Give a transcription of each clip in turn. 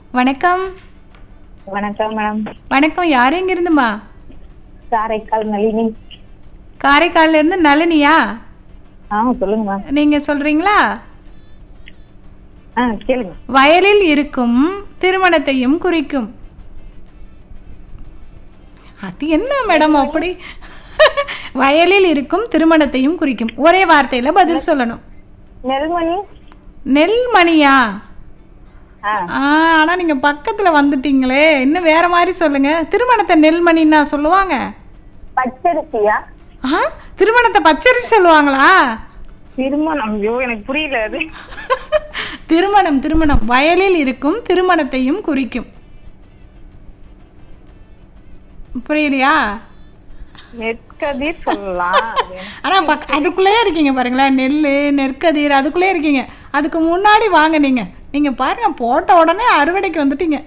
வணக்கம் வணக்கம் மேடம் வணக்கம் யார் எங்க இருந்துமா காரைக்கால் நளினி காரைக்கால்ல இருந்து நளினியா ஆ சொல்லுங்க மேம் நீங்க சொல்றீங்களா ஆ கேளுங்க வயலில் இருக்கும் திருமணத்தையும் குறிக்கும் அது என்ன மேடம் அப்படி வயலில் இருக்கும் திருமணத்தையும் குறிக்கும் ஒரே வார்த்தையில பதில் சொல்லணும் நெல்மணி நெல்மணியா ஆ ஆ, ஆனா நீங்க பக்கத்துல வந்துட்டீங்களே இன்னும் வேற மாதிரி சொல்லுங்க திருமணத்தை நெல்மணின்னா சொல்லுவாங்க பச்சரிசியா ஆ திருமணத்தை பச்சரிசி சொல்லுவாங்களா திருமணம் ஐயோ எனக்கு புரியல அது திருமணம் திருமணம் வயலில் இருக்கும் திருமணத்தையும் குறிக்கும் புரியலையா நெற்கதிர் சொல்லலாம் அது எனக்கு- ஆனா பக் அதுக்குள்ளேயே இருக்கீங்க பாருங்களேன் நெல் நெற்கதிர் அதுக்குள்ளே இருக்கீங்க அதுக்கு முன்னாடி வாங்க நீங்க நீங்க பாருங்க போட்ட உடனே அறுவடைக்கு வந்துட்டீங்க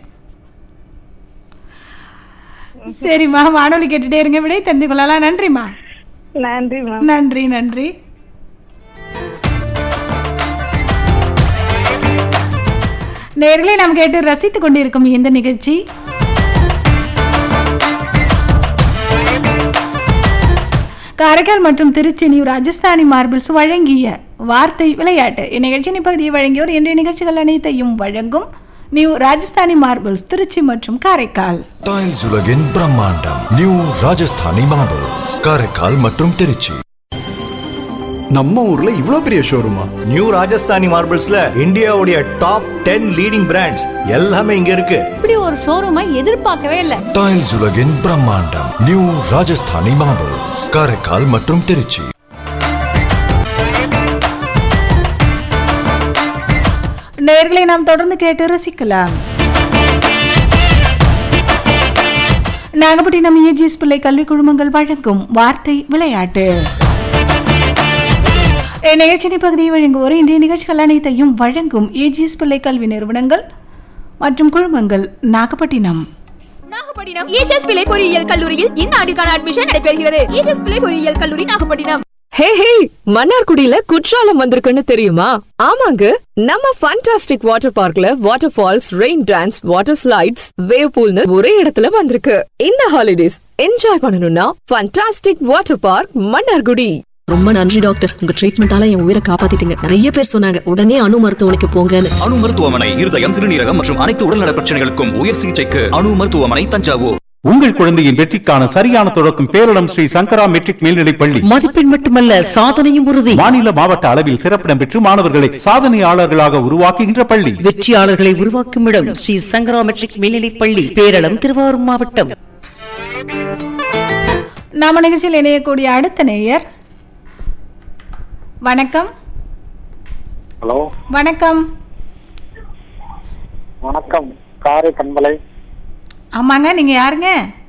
சரிம்மா வானொலி கேட்டுட்டே இருங்க விடை தெரிந்து கொள்ளலாம் நன்றிம்மா நன்றி மேம் நன்றி நன்றி நேர்களே நாம் கேட்டு ரசித்துக் கொண்டிருக்கும் இந்த நிகழ்ச்சி காரைக்கால் மற்றும் திருச்சி நியூ ராஜஸ்தானி மார்பிள்ஸ் வழங்கிய வார்த்தை விளையாட்டு இந்நிகழ்ச்சியின் பகுதியை வழங்கியோர் இன்றைய நிகழ்ச்சிகள் அனைத்தையும் வழங்கும் நியூ ராஜஸ்தானி மார்பிள்ஸ் திருச்சி மற்றும் காரைக்கால் டைல்ஸ் உலகின் பிரம்மாண்டம் நியூ ராஜஸ்தானி மார்பிள்ஸ் காரைக்கால் மற்றும் திருச்சி நம்ம ஊர்ல இவ்ளோ பெரிய ஷோரூமா நியூ ராஜஸ்தானி மார்பிள்ஸ்ல இந்தியாவுடைய டாப் டென் லீடிங் பிராண்ட்ஸ் எல்லாமே இங்க இருக்கு இப்படி ஒரு ஷோரூமை எதிர்பார்க்கவே இல்ல டைல்ஸ் உலகின் பிரம்மாண்டம் நியூ ராஜஸ்தானி மார்பிள்ஸ் காரைக்கால் மற்றும் திருச்சி நேர்களை நாம் தொடர்ந்து கேட்டு ரசிக்கலாம் நாகப்பட்டினம் ஏஜிஎஸ் பிள்ளை கல்வி குழுமங்கள் வழங்கும் வார்த்தை விளையாட்டு இந்நிகழ்ச்சியை பகுதியை வழங்குவோர் இன்றைய நிகழ்ச்சிகள் அனைத்தையும் வழங்கும் ஏஜிஎஸ் பிள்ளை கல்வி நிறுவனங்கள் மற்றும் குழுமங்கள் நாகப்பட்டினம் நாகப்பட்டினம் ஏஜஸ் பிள்ளை பொறியியல் கல்லூரியில் இந்த ஆண்டுக்கான அட்மிஷன் நடைபெறுகிறது ஏஜஸ் பிள்ளை பொறியியல் கல்லூரி நாகப்பட்டினம் ஹே ஹே மன்னார்குடியில குற்றாலம் வந்திருக்குன்னு தெரியுமா ஆமாங்க நம்ம ஃபண்டாஸ்டிக் வாட்டர் பார்க்ல water falls rain dance water slides wave பூல்னு ஒரே இடத்துல வந்திருக்கு இந்த ஹாலிடேஸ் என்ஜாய் பண்ணணும்னா ஃபண்டாஸ்டிக் வாட்டர் பார்க் மன்னார்குடி ரொம்ப நன்றி டாக்டர் உங்க ட்ரீட்மெண்டால என் உயிரை காப்பாத்திட்டீங்க நிறைய பேர் சொன்னாங்க உடனே அணு மருத்துவமனைக்கு போங்கன்னு அணு மருத்துவமனை இருதயம் சிறுநீரகம் மற்றும் அனைத்து உடல்நல பிரச்சனைகளுக்கும் உயர் சிகிச்சைக்கு அணு மருத்துவமனை தஞ்சாவூர் உங்கள் குழந்தையின் வெற்றிக்கான சரியான தொடக்கம் பேரிடம் ஸ்ரீ சங்கரா மெட்ரிக் மேல்நிலைப் பள்ளி மதிப்பெண் மட்டுமல்ல சாதனையும் உறுதி மாநில மாவட்ட அளவில் சிறப்பிடம் பெற்று மாணவர்களை சாதனையாளர்களாக உருவாக்குகின்ற பள்ளி வெற்றியாளர்களை உருவாக்கும் இடம் ஸ்ரீ சங்கரா மெட்ரிக் மேல்நிலைப் பள்ளி பேரளம் திருவாரூர் மாவட்டம் நாம நிகழ்ச்சியில் இணையக்கூடிய அடுத்த நேயர் வணக்கம் ஹலோ வணக்கம் வணக்கம் காரை பண்பலை ஆமாங்க நீங்க யாருங்க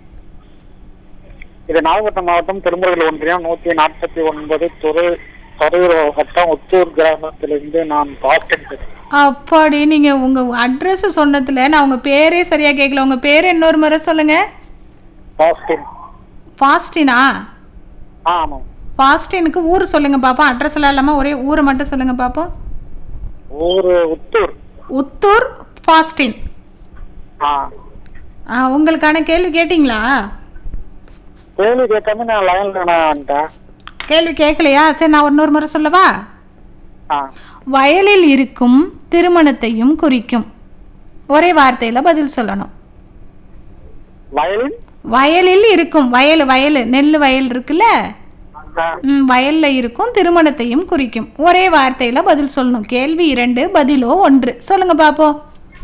இது நாகப்பட்டினம் மாவட்டம் திருமுருகல் ஒன்றியம் நூத்தி நாற்பத்தி ஒன்பது துறை துறையூர் வட்டம் ஒத்தூர் கிராமத்திலிருந்து நான் பார்த்தேன் அப்பாடி நீங்க உங்க அட்ரஸ் சொன்னதுல நான் உங்க பேரே சரியா கேட்கல உங்க பேர் இன்னொரு முறை சொல்லுங்க பாஸ்டின் ஃபாஸ்டினா ஆ ஆமாம் ஃபாஸ்டினுக்கு ஊர் சொல்லுங்க பாப்போம் அட்ரஸ் எல்லாம் இல்லாம ஒரே ஊரை மட்டும் சொல்லுங்க பாப்போம் ஊர் உத்தூர் உத்தூர் ஃபாஸ்டின் ஆ ஆ உங்களுக்கான கேள்வி கேட்டிங்களா கேள்வி கேட்காம நான் லைன்ல நான் வந்துட்டேன் கேள்வி கேட்கலையா சரி நான் இன்னொரு முறை சொல்லவா ஆ வயலில் இருக்கும் திருமணத்தையும் குறிக்கும் ஒரே வார்த்தையில பதில் சொல்லணும் வயலின் வயலில் இருக்கும் வயல் வயல் நெல் வயல் இருக்குல்ல ஆ, ம், வயல்ல இருக்கும் திருமணத்தையும் குறிக்கும் ஒரே வார்த்தையில பதில் சொல்லணும் கேள்வி இரண்டு பதிலோ ஒன்று சொல்லுங்க பாப்போம்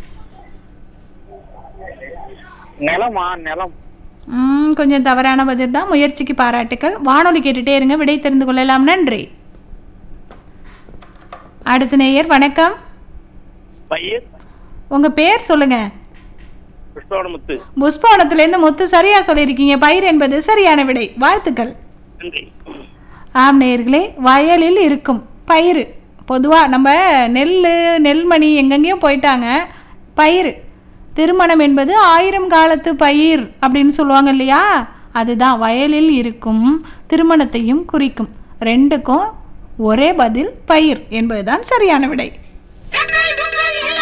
நிலமா நிலம் ம், கொஞ்சம் தவறான பதில் தான் முயற்சிக்கு பாராட்டுக்கள் வானொலி கேட்டுட்டே இருங்க விடை தெரிந்து கொள்ளலாம் நன்றி அடுத்த நேயர் வணக்கம் பையன் உங்க பேர் சொல்லுங்க கிருஷ்ணவனமுத்து புஷ்பவனத்திலிருந்து முத்து சரியா சொல்லியிருக்கீங்க பயிர் என்பது சரியான விடை வாழ்த்துக்கள் நன்றி ஆம் நேயர்களே வயலில் இருக்கும் பயிர் பொதுவாக நம்ம நெல் நெல்மணி எங்கெங்கேயும் போயிட்டாங்க பயிர் திருமணம் என்பது ஆயிரம் காலத்து பயிர் அப்படின்னு சொல்லுவாங்க இல்லையா அதுதான் வயலில் இருக்கும் திருமணத்தையும் குறிக்கும் ரெண்டுக்கும் ஒரே பதில் பயிர் என்பதுதான் சரியான விடை